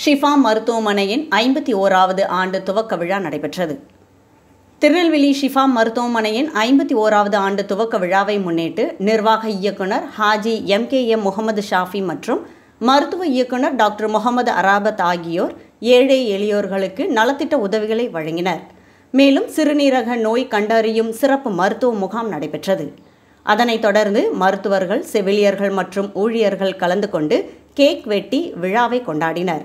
ஷிஃபா மருத்துவமனையின் ஐம்பத்தி ஓராவது ஆண்டு துவக்க விழா நடைபெற்றது திருநெல்வேலி ஷிஃபா மருத்துவமனையின் ஐம்பத்தி ஓராவது ஆண்டு துவக்க விழாவை முன்னிட்டு நிர்வாக இயக்குனர் Haji M K M Mohammed Shafi மற்றும் மருத்துவ இயக்குனர் டாக்டர் முகமது அராபத் ஆகியோர் ஏழை எளியோர்களுக்கு நலத்திட்ட உதவிகளை வழங்கினர் மேலும் சிறுநீரக நோய் கண்டறியும் சிறப்பு மருத்துவ முகாம் நடைபெற்றது அதனைத் தொடர்ந்து மருத்துவர்கள் செவிலியர்கள் மற்றும் ஊழியர்கள் கலந்து கொண்டு கேக் வெட்டி விழாவை கொண்டாடினர்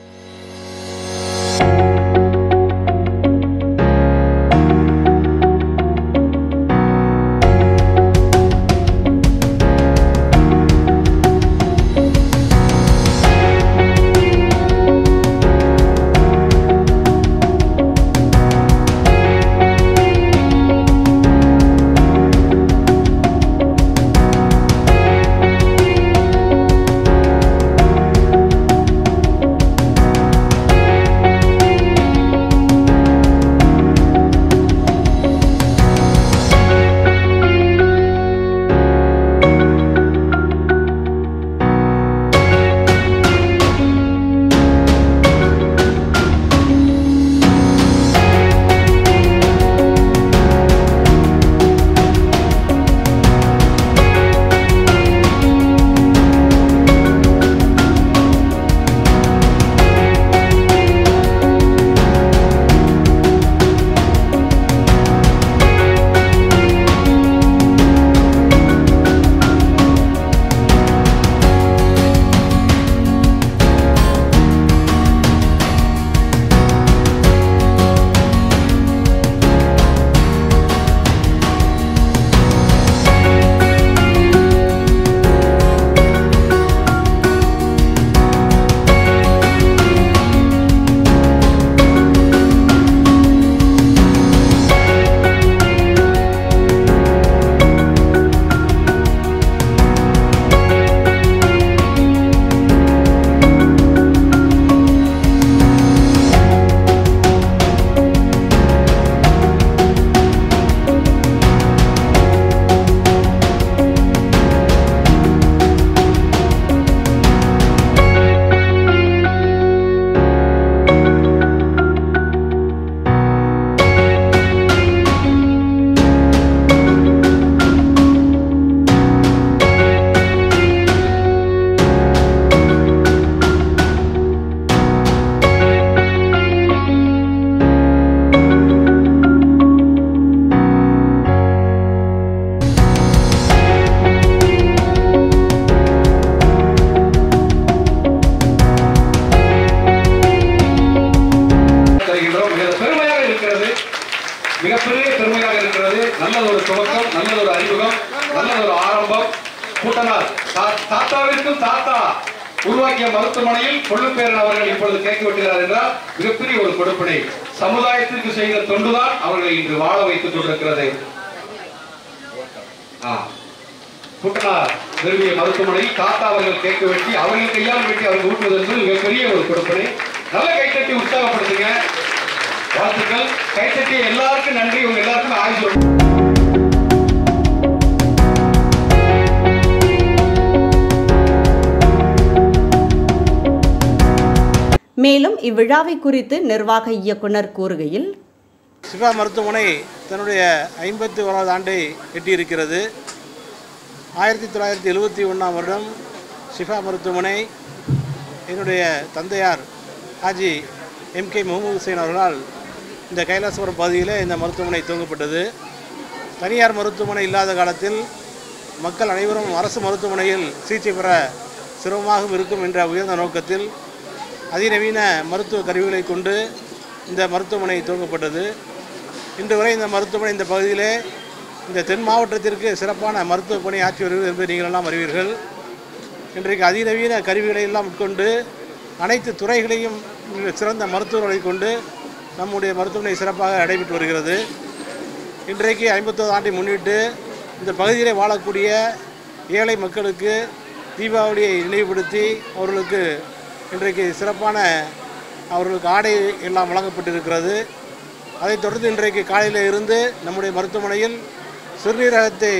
தருகின்றோம் மிக பெருமையாக இருக்கிறது மிகப்பெரிய பெருமையாக இருக்கிறது நல்லதொரு துவக்கம் நல்லதொரு அறிமுகம் நல்லதொரு ஆரம்பம் கூட்டனார் தா- தாத்தாவிற்கும் தாத்தா உருவாக்கிய மருத்துவமனையில் கொள்ளுப்பேரன் அவர்கள் இப்பொழுது கேட்க விட்டுகிறார் என்றால் மிகப்பெரிய ஒரு கொடுப்பினை சமுதாயத்திற்கு செய்த தொண்டுதான் அவர்களை இன்று வாழ வைத்துக் கொண்டிருக்கிறது ஆ. குட்டனார் நிறுவிய மருத்துவமனையில் தாத்தா அவர்கள் கேட்க வெட்டி அவர்கள் கையால் வெட்டி அவர்கள் ஊட்டுவது என்பது மிகப்பெரிய ஒரு கொடுப்பனை நல்ல கைத்தட்டி உற்சாகப்படுத்துங்க வாழ்த்துக்கள் கைத்தட்டி எல்லாருக்கும் நன்றி உங்க எல்லாருக்கும் ஆயுள் மேலும் இவ்விழாவை குறித்து நிர்வாக இயக்குனர் கூறுகையில் சிவா மருத்துவமனை தன்னுடைய ஐம்பத்தி ஓராவது ஆண்டை எட்டியிருக்கிறது ஆயிரத்தி தொள்ளாயிரத்தி எழுபத்தி ஒன்றாம் வருடம் ஷிஃபா மருத்துவமனை என்னுடைய தந்தையார் ஹாஜி எம் கே முகமது ஹுசைன் அவர்களால் இந்த கைலாசபுரம் பகுதியில் இந்த மருத்துவமனை துவங்கப்பட்டது தனியார் மருத்துவமனை இல்லாத காலத்தில் மக்கள் அனைவரும் அரசு மருத்துவமனையில் சிகிச்சை பெற சிரமமாகவும் இருக்கும் என்ற உயர்ந்த நோக்கத்தில் அதிநவீன மருத்துவ கருவிகளை கொண்டு இந்த மருத்துவமனை துவங்கப்பட்டது இன்று வரை இந்த மருத்துவமனை இந்த பகுதியிலே இந்த தென் மாவட்டத்திற்கு சிறப்பான மருத்துவ பணி ஆற்றி வருகிறது என்பதை நீங்கள் எல்லாம் அறிவீர்கள் இன்றைக்கு அதிநவீன கருவிகளை எல்லாம் உட்கொண்டு அனைத்து துறைகளையும் மிக சிறந்த மருத்துவர்களை கொண்டு நம்முடைய மருத்துவமனை சிறப்பாக நடைபெற்று வருகிறது இன்றைக்கு ஐம்பத்தோது ஆண்டை முன்னிட்டு இந்த பகுதியிலே வாழக்கூடிய ஏழை மக்களுக்கு தீபாவளியை நினைவுபடுத்தி அவர்களுக்கு இன்றைக்கு சிறப்பான அவர்களுக்கு ஆடை எல்லாம் வழங்கப்பட்டிருக்கிறது அதைத் தொடர்ந்து இன்றைக்கு காலையில் இருந்து நம்முடைய மருத்துவமனையில் சிறுநீரகத்தை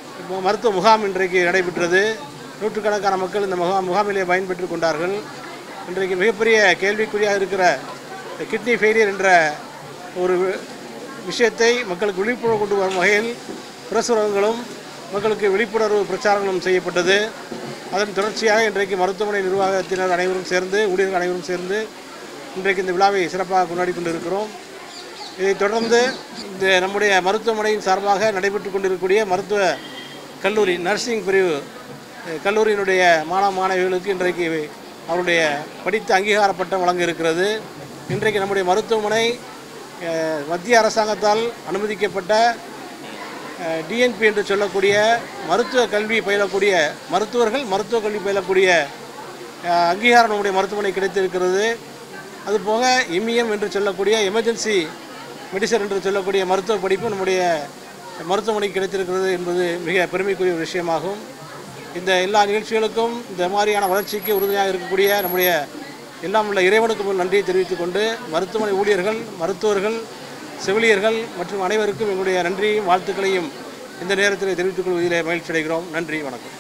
மருத்துவ முகாம் இன்றைக்கு நடைபெற்றது நூற்றுக்கணக்கான மக்கள் இந்த முகாம் முகாமிலே பயன்பெற்று கொண்டார்கள் இன்றைக்கு மிகப்பெரிய கேள்விக்குறியாக இருக்கிற கிட்னி ஃபெயிலியர் என்ற ஒரு விஷயத்தை மக்களுக்கு விழிப்புணர்வு கொண்டு வரும் வகையில் பிரசுரங்களும் மக்களுக்கு விழிப்புணர்வு பிரச்சாரங்களும் செய்யப்பட்டது அதன் தொடர்ச்சியாக இன்றைக்கு மருத்துவமனை நிர்வாகத்தினர் அனைவரும் சேர்ந்து ஊழியர்கள் அனைவரும் சேர்ந்து இன்றைக்கு இந்த விழாவை சிறப்பாக கொண்டாடி கொண்டிருக்கிறோம் இதைத் தொடர்ந்து இந்த நம்முடைய மருத்துவமனையின் சார்பாக நடைபெற்று கொண்டிருக்கக்கூடிய மருத்துவ கல்லூரி நர்சிங் பிரிவு அஹ், கல்லூரியினுடைய மாணவ மாணவிகளுக்கு இன்றைக்கு அவருடைய படித்த அங்கீகார பட்டம் வழங்க இருக்கிறது இன்றைக்கு நம்முடைய மருத்துவமனை அஹ், மத்திய அரசாங்கத்தால் அனுமதிக்கப்பட்ட டிஎன்பி என்று சொல்லக்கூடிய மருத்துவ கல்வி பயிலக்கூடிய மருத்துவர்கள் மருத்துவ கல்வி பயிலக்கூடிய அஹ், அங்கீகாரம் நம்முடைய மருத்துவமனை கிடைத்திருக்கிறது அதுபோக எம்இஎம் என்று சொல்லக்கூடிய எமர்ஜென்சி மெடிசன் என்று சொல்லக்கூடிய மருத்துவ படிப்பு நம்முடைய மருத்துவமனைக்கு கிடைத்திருக்கிறது என்பது மிக பெருமைக்குரிய ஒரு விஷயமாகும் இந்த எல்லா நிகழ்ச்சிகளுக்கும் இந்த மாதிரியான வளர்ச்சிக்கு உறுதுணையாக இருக்கக்கூடிய நம்முடைய எல்லாம் உள்ள இறைவனுக்கு முதல் நன்றியை தெரிவித்துக் கொண்டு மருத்துவமனை ஊழியர்கள் மருத்துவர்கள் செவிலியர்கள் மற்றும் அனைவருக்கும் எங்களுடைய நன்றியையும் வாழ்த்துக்களையும் இந்த நேரத்தில் தெரிவித்துக் கொள்வதிலே மகிழ்ச்சி அடைகிறோம் நன்றி வணக்கம்